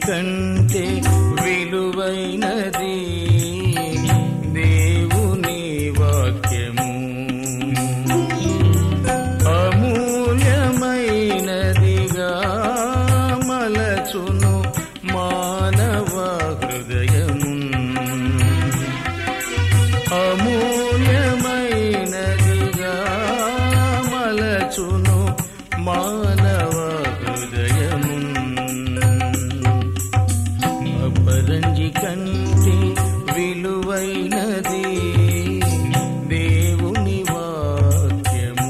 కంటే విలువైనది దేవుని వాక్యము అమూల్యమైనదిగా మలచును మానవ హృదయము అమూల్యమైనదిగా మలచును మానవ హృదయము అపరంజి కంటే విలువైనది దేవుని వాక్యము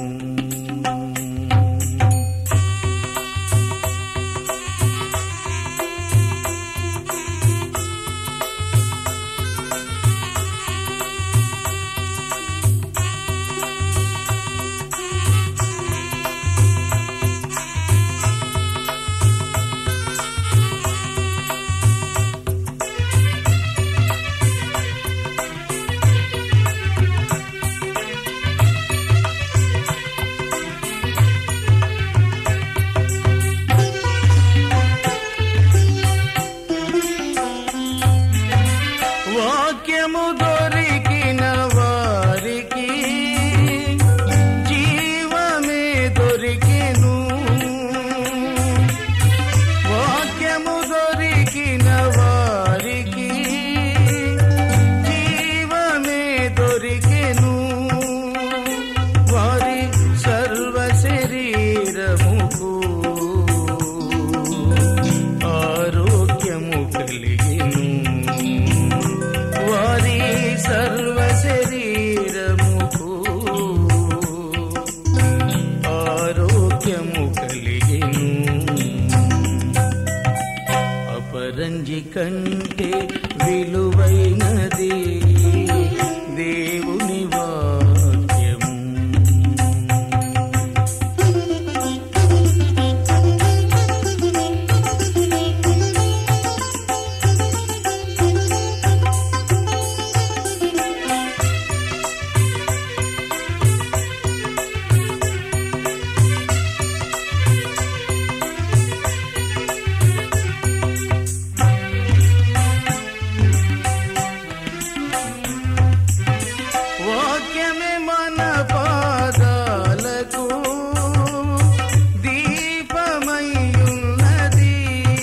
వాక్యము దొరికిన వారికి జీవమే దొరికెను వాక్యము దొరికిన వారికి జీవమే దొరికెను వారి సర్వ శరీరముకు ఆరోగ్యము కలిగెను వారి సర్వ శరీరముకు ఆరోగ్యము కలిగెను అపరంజి కంటే విలువైనది దేవుని వాక్యము వాక్యమే మన పాదాలకు దీపమయ్యున్నది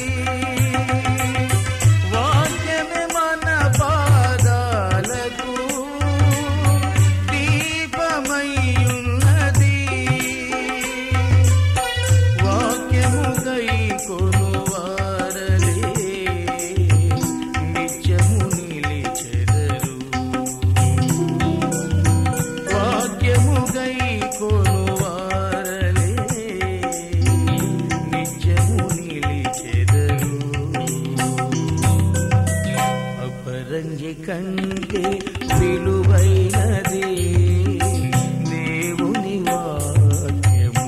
వాక్యమే మన పాదాలకు దీపమయ్యున్నది వాక్యము గైకొను వారలే నిత్యము నిలిచెదరు వాక్యము గైకొను వారలే నిత్యము నిలిచెదరు అపరంజి కంటే విలువైనది దేవుని వాక్యము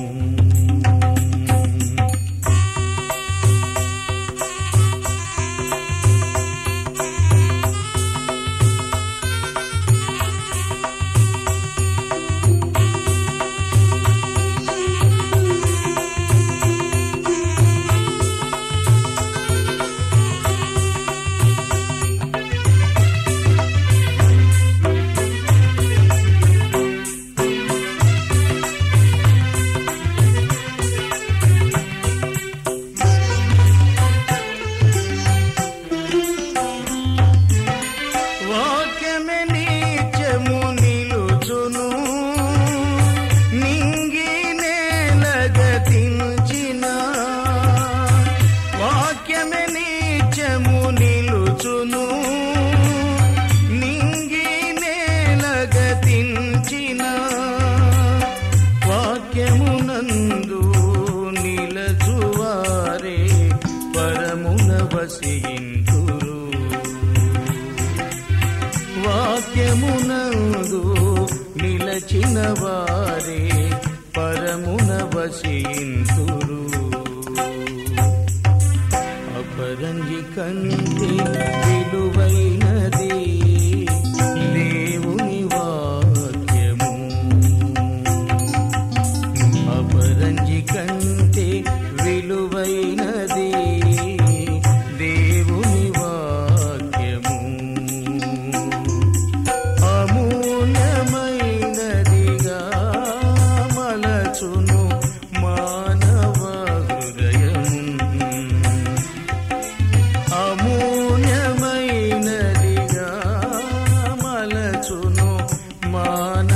వాక్యమే నిత్యము నిలుచును నింగి నేలగతించిన వాక్యమే నిత్యము నిలుచును నింగి నేలగతించిన వాక్యమునందు నిలచువారే పరమున వసింతురు వాక్యమునందు నిలచిన వారే పరమున వసింతురు అపరంజి కంటే విలువైనది దేవుని వాక్యము అపరంజి కంటే విలువైనది సమాన